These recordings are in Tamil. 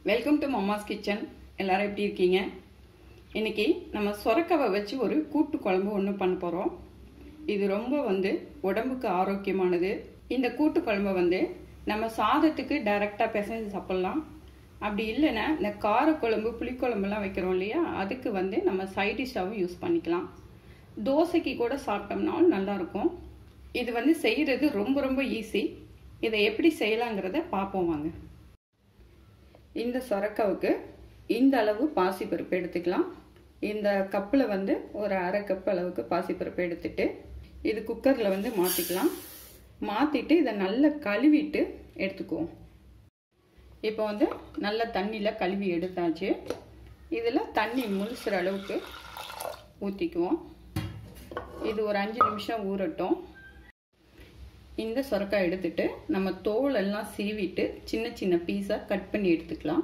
வெல்கம் டு மம்மாஸ் கிச்சன் எல்லாரும் எப்படி இருக்கீங்க இன்னைக்கு நம்ம சொரக்காவை வச்சு ஒரு கூட்டு குழம்பு ஒன்று பண்ண போகிறோம் இது ரொம்ப வந்து உடம்புக்கு ஆரோக்கியமானது இந்த கூட்டு குழம்பு வந்து நம்ம சாதத்துக்கு டைரெக்டாக பிசைஞ்சு சாப்பிட்லாம் அப்படி இல்லைன்னா இந்த காரக்குழம்பு புளிக்குழம்புலாம் வைக்கிறோம் இல்லையா அதுக்கு வந்து நம்ம சைட் டிஷ்ஷாகவும் யூஸ் பண்ணிக்கலாம் தோசைக்கு கூட சாப்பிட்டோம்னாலும் நல்லாயிருக்கும் இது வந்து செய்கிறது ரொம்ப ரொம்ப ஈஸி இதை எப்படி செய்யலாங்கிறத பார்ப்போம் வாங்க இந்த சொரக்காவுக்கு இந்த அளவு பாசிப்பருப்பு எடுத்துக்கலாம் இந்த கப்பில் வந்து ஒரு அரை கப் அளவுக்கு பாசிப்பருப்பு எடுத்துட்டு இது குக்கரில் வந்து மாற்றிக்கலாம் மாற்றிட்டு இதை நல்லா கழுவிட்டு எடுத்துக்குவோம் இப்போ வந்து நல்ல தண்ணியில் கழுவி எடுத்தாச்சு இதில் தண்ணி முழுசுற அளவுக்கு ஊற்றிக்குவோம் இது ஒரு அஞ்சு நிமிஷம் ஊறட்டும் இந்த சொரக்காய் எடுத்துட்டு நம்ம தோல் எல்லாம் சீவிட்டு சின்ன சின்ன பீஸாக கட் பண்ணி எடுத்துக்கலாம்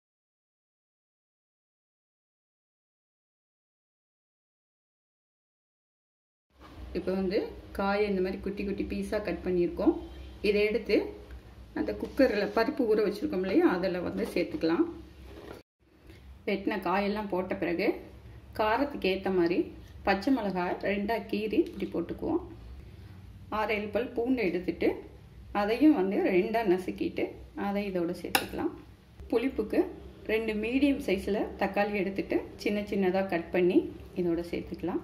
இப்போ வந்து காயை இந்த மாதிரி குட்டி குட்டி பீஸாக கட் பண்ணியிருக்கோம் இதை எடுத்து அந்த குக்கரில் பருப்பு ஊற வச்சுருக்கோம் இல்லையா அதில் வந்து சேர்த்துக்கலாம் வெட்டின காயெல்லாம் போட்ட பிறகு காரத்துக்கு ஏற்ற மாதிரி பச்சை மிளகாய் ரெண்டாக கீறி இப்படி போட்டுக்குவோம் ஆறு ஏழு பல் பூண்டை எடுத்துட்டு அதையும் வந்து ரெண்டாக நசுக்கிட்டு அதை இதோட சேர்த்துக்கலாம் புளிப்புக்கு ரெண்டு மீடியம் சைஸில் தக்காளி எடுத்துட்டு சின்ன சின்னதாக கட் பண்ணி இதோட சேர்த்துக்கலாம்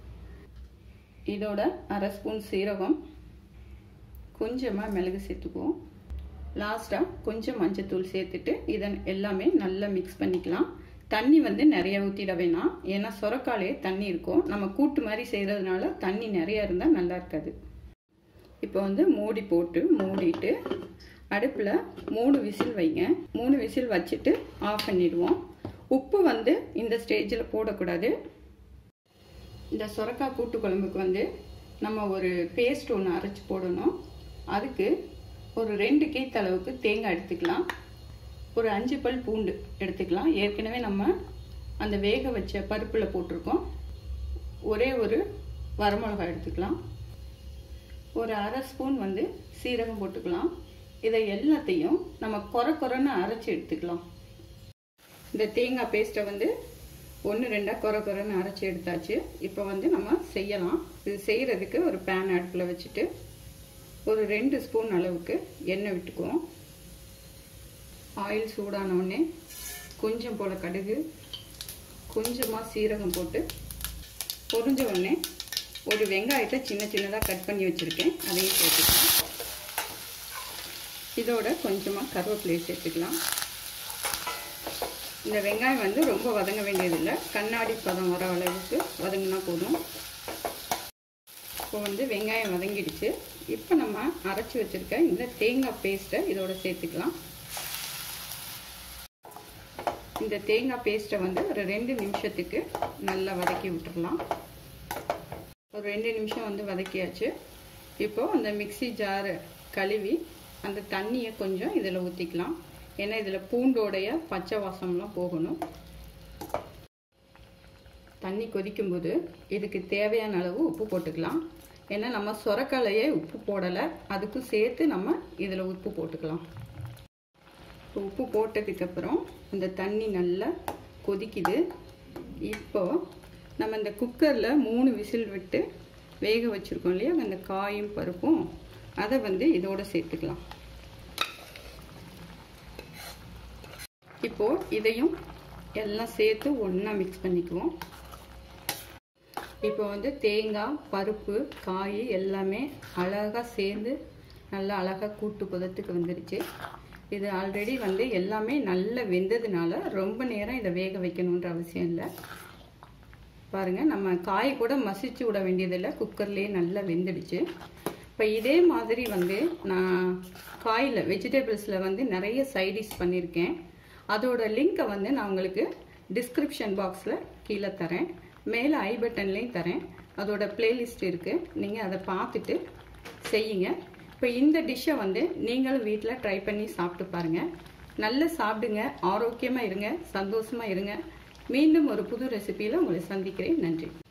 இதோட அரை ஸ்பூன் சீரகம் கொஞ்சமாக மிளகு சேர்த்துக்குவோம் லாஸ்ட்டாக கொஞ்சம் மஞ்சத்தூள் சேர்த்துட்டு இதை எல்லாமே நல்லா மிக்ஸ் பண்ணிக்கலாம் தண்ணி வந்து நிறைய ஊற்றிட வேணாம் ஏன்னா சொரக்காலே தண்ணி இருக்கும் நம்ம கூட்டு மாதிரி செய்கிறதுனால தண்ணி நிறைய இருந்தால் நல்லா இருக்காது இப்போ வந்து மூடி போட்டு மூடிட்டு அடுப்பில் மூணு விசில் வைங்க மூணு விசில் வச்சுட்டு ஆஃப் பண்ணிடுவோம் உப்பு வந்து இந்த ஸ்டேஜில் போடக்கூடாது இந்த சுரக்காய் கூட்டு குழம்புக்கு வந்து நம்ம ஒரு பேஸ்ட் ஒன்று அரைச்சி போடணும் அதுக்கு ஒரு ரெண்டு கீத் அளவுக்கு தேங்காய் எடுத்துக்கலாம் ஒரு அஞ்சு பல் பூண்டு எடுத்துக்கலாம் ஏற்கனவே நம்ம அந்த வேக வச்ச பருப்பில் போட்டிருக்கோம் ஒரே ஒரு வரமிளகாய் எடுத்துக்கலாம் ஒரு அரை ஸ்பூன் வந்து சீரகம் போட்டுக்கலாம் இதை எல்லாத்தையும் நம்ம குறை குறைன்னு அரைச்சி எடுத்துக்கலாம் இந்த தேங்காய் பேஸ்ட்டை வந்து ஒன்று ரெண்டாக குறை குறைன்னு அரைச்சி எடுத்தாச்சு இப்போ வந்து நம்ம செய்யலாம் இது செய்கிறதுக்கு ஒரு பேன் அடுப்பில் வச்சுட்டு ஒரு ரெண்டு ஸ்பூன் அளவுக்கு எண்ணெய் விட்டுக்குவோம் ஆயில் சூடான உடனே கொஞ்சம் போல் கடுகு கொஞ்சமாக சீரகம் போட்டு பொரிஞ்ச உடனே ஒரு வெங்காயத்தை சின்ன சின்னதாக கட் பண்ணி வச்சுருக்கேன் அதையும் சேர்த்துக்கலாம் இதோட கொஞ்சமாக கருவேப்பிலையை சேர்த்துக்கலாம் இந்த வெங்காயம் வந்து ரொம்ப வதங்க வேண்டியதில்லை கண்ணாடி பதம் வர அளவுக்கு வதங்கினா போதும் இப்போ வந்து வெங்காயம் வதங்கிடுச்சு இப்போ நம்ம அரைச்சி வச்சுருக்க இந்த தேங்காய் பேஸ்ட்டை இதோட சேர்த்துக்கலாம் இந்த தேங்காய் பேஸ்ட்டை வந்து ஒரு ரெண்டு நிமிஷத்துக்கு நல்லா வதக்கி விட்டுடலாம் ஒரு ரெண்டு நிமிஷம் வந்து வதக்கியாச்சு இப்போது அந்த மிக்சி ஜாரை கழுவி அந்த தண்ணியை கொஞ்சம் இதில் ஊற்றிக்கலாம் ஏன்னா இதில் பூண்டோடைய பச்சை வாசம்லாம் போகணும் தண்ணி கொதிக்கும்போது இதுக்கு தேவையான அளவு உப்பு போட்டுக்கலாம் ஏன்னா நம்ம சொரக்கலையே உப்பு போடலை அதுக்கும் சேர்த்து நம்ம இதில் உப்பு போட்டுக்கலாம் இப்போ உப்பு போட்டதுக்கப்புறம் இந்த தண்ணி நல்லா கொதிக்குது இப்போ நம்ம இந்த குக்கரில் மூணு விசில் விட்டு வேக வச்சுருக்கோம் இல்லையா அந்த காயும் பருப்பும் அதை வந்து இதோட சேர்த்துக்கலாம் இப்போது இதையும் எல்லாம் சேர்த்து ஒன்றா மிக்ஸ் பண்ணிக்குவோம் இப்போ வந்து தேங்காய் பருப்பு காய் எல்லாமே அழகாக சேர்ந்து நல்லா அழகாக கூட்டு புதத்துக்கு வந்துருச்சு இது ஆல்ரெடி வந்து எல்லாமே நல்லா வெந்ததுனால ரொம்ப நேரம் இதை வேக வைக்கணுன்ற அவசியம் இல்லை பாருங்கள் நம்ம காய் கூட மசிச்சு விட வேண்டியதில்லை குக்கர்லேயே நல்லா வெந்துடுச்சு இப்போ இதே மாதிரி வந்து நான் காயில் வெஜிடபிள்ஸில் வந்து நிறைய சைடிஷ் பண்ணியிருக்கேன் அதோட லிங்க்கை வந்து நான் உங்களுக்கு டிஸ்கிரிப்ஷன் பாக்ஸில் கீழே தரேன் மேலே ஐ பட்டன்லேயும் தரேன் அதோட பிளேலிஸ்ட் இருக்குது நீங்கள் அதை பார்த்துட்டு செய்யுங்க இப்போ இந்த டிஷ்ஷை வந்து நீங்களும் வீட்டில் ட்ரை பண்ணி சாப்பிட்டு பாருங்கள் நல்லா சாப்பிடுங்க ஆரோக்கியமாக இருங்க சந்தோஷமாக இருங்க மீண்டும் ஒரு புது ரெசிபியில் உங்களை சந்திக்கிறேன் நன்றி